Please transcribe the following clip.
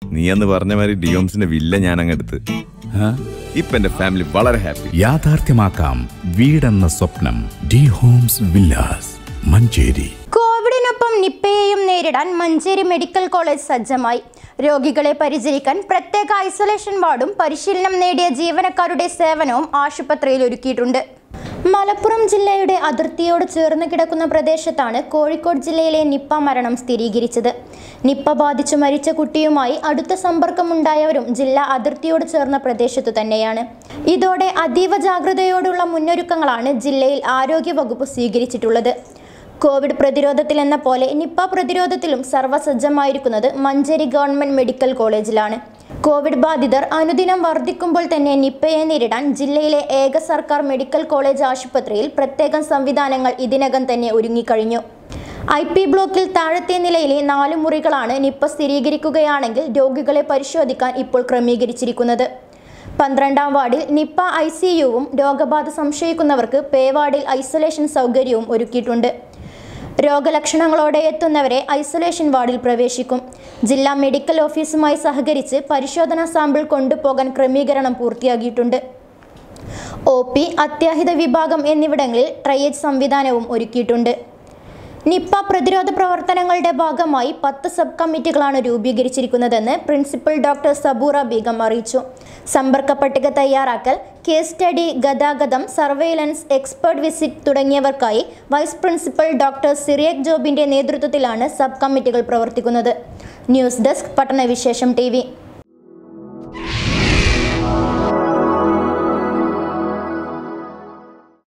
നീ അന്ന് പറഞ്ഞ മാതിരി ഡിയോംസിന്റെ വില്ല ഞാൻ അങ്ങെടുത്ത് ഇപ്പൊ എന്റെ ഫാമിലി വളരെ ഹാപ്പി യാഥാർത്ഥ്യമാക്കാം വീടെന്ന സ്വപ്നം ഡി ഹോംസ് വില്ലാസ് മഞ്ചേരി കോവിഡിനൊപ്പം നിപ്പയെയും നേരിടാൻ മഞ്ചേരി മെഡിക്കൽ കോളേജ് സജ്ജമായി രോഗികളെ പരിചരിക്കാൻ പ്രത്യേക ഐസൊലേഷൻ വാർഡും പരിശീലനം നേടിയ ജീവനക്കാരുടെ സേവനവും ആശുപത്രിയിൽ ഒരുക്കിയിട്ടുണ്ട് മലപ്പുറം ജില്ലയുടെ അതിർത്തിയോട് ചേർന്ന് കിടക്കുന്ന പ്രദേശത്താണ് കോഴിക്കോട് ജില്ലയിലെ നിപ്പ മരണം സ്ഥിരീകരിച്ചത് നിപ്പ ബാധിച്ചു മരിച്ച കുട്ടിയുമായി അടുത്ത സമ്പർക്കമുണ്ടായവരും ജില്ലാ അതിർത്തിയോട് ചേർന്ന പ്രദേശത്തു തന്നെയാണ് ഇതോടെ അതീവ ജാഗ്രതയോടുള്ള മുന്നൊരുക്കങ്ങളാണ് ജില്ലയിൽ ആരോഗ്യവകുപ്പ് സ്വീകരിച്ചിട്ടുള്ളത് കോവിഡ് പ്രതിരോധത്തിൽ എന്ന പോലെ നിപ്പ പ്രതിരോധത്തിലും സർവ്വസജ്ജമായിരിക്കുന്നത് മഞ്ചേരി ഗവൺമെന്റ് മെഡിക്കൽ കോളേജിലാണ് കോവിഡ് ബാധിതർ അനുദിനം വർദ്ധിക്കുമ്പോൾ തന്നെ നിപ്പയെ നേരിടാൻ ജില്ലയിലെ ഏക സർക്കാർ മെഡിക്കൽ കോളേജ് ആശുപത്രിയിൽ പ്രത്യേകം സംവിധാനങ്ങൾ ഇതിനകം തന്നെ ഒരുങ്ങിക്കഴിഞ്ഞു ഐ പി ബ്ലോക്കിൽ താഴത്തെ നിലയിലെ നാല് മുറികളാണ് നിപ്പ സ്ഥിരീകരിക്കുകയാണെങ്കിൽ രോഗികളെ പരിശോധിക്കാൻ ഇപ്പോൾ ക്രമീകരിച്ചിരിക്കുന്നത് പന്ത്രണ്ടാം വാർഡിൽ നിപ്പ ഐ സി യുവും രോഗബാധ സംശയിക്കുന്നവർക്ക് പേ വാർഡിൽ ഐസൊലേഷൻ സൗകര്യവും ഒരുക്കിയിട്ടുണ്ട് രോഗലക്ഷണങ്ങളോടെ എത്തുന്നവരെ ഐസൊലേഷൻ വാർഡിൽ പ്രവേശിക്കും ജില്ലാ മെഡിക്കൽ ഓഫീസുമായി സഹകരിച്ച് പരിശോധനാ സാമ്പിൾ കൊണ്ടുപോകാൻ ക്രമീകരണം പൂർത്തിയാക്കിയിട്ടുണ്ട് ഒ പി അത്യാഹിത വിഭാഗം എന്നിവിടങ്ങളിൽ ട്രയേജ് സംവിധാനവും ഒരുക്കിയിട്ടുണ്ട് നിപ്പ പ്രതിരോധ പ്രവർത്തനങ്ങളുടെ ഭാഗമായി പത്ത് സബ് കമ്മിറ്റികളാണ് രൂപീകരിച്ചിരിക്കുന്നതെന്ന് പ്രിൻസിപ്പൽ ഡോക്ടർ സബൂറ ബീഗം അറിയിച്ചു സമ്പർക്ക പട്ടിക തയ്യാറാക്കൽ കേസ് സ്റ്റഡി ഗതാഗതം സർവെയിലൻസ് എക്സ്പേർട്ട് വിസിറ്റ് തുടങ്ങിയവർക്കായി വൈസ് പ്രിൻസിപ്പൽ ഡോക്ടർ സിറിയക് ജോബിന്റെ നേതൃത്വത്തിലാണ് സബ് കമ്മിറ്റികൾ പ്രവർത്തിക്കുന്നത് ന്യൂസ് ഡെസ്ക് പട്ടണവിശേഷം ടി